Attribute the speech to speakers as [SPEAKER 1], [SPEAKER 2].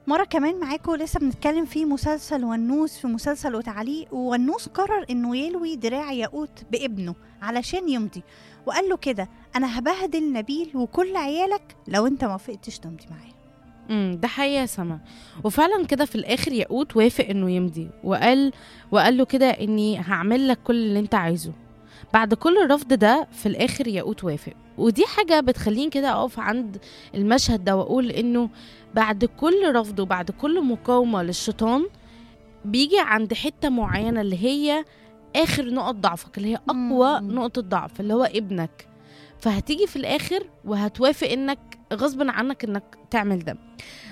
[SPEAKER 1] مرة كمان معاكم لسه بنتكلم في مسلسل ونوس في مسلسل وتعليق وونوس قرر انه يلوي دراع ياقوت بابنه علشان يمضي وقال له كده انا هبهدل نبيل وكل عيالك لو انت ما وافقتش تمضي معايا
[SPEAKER 2] امم ده حقيقة سما وفعلا كده في الاخر ياقوت وافق انه يمضي وقال وقال له كده اني هعمل لك كل اللي انت عايزه بعد كل الرفض ده في الاخر ياقوت وافق ودي حاجة بتخليني كده اقف عند المشهد ده واقول انه بعد كل رفض وبعد كل مقاومة للشيطان بيجي عند حتة معينة اللي هي اخر نقط ضعفك اللي هي اقوى
[SPEAKER 1] مم.
[SPEAKER 2] نقطة ضعف اللي هو ابنك فهتيجي في الاخر وهتوافق انك غصب عنك انك تعمل ده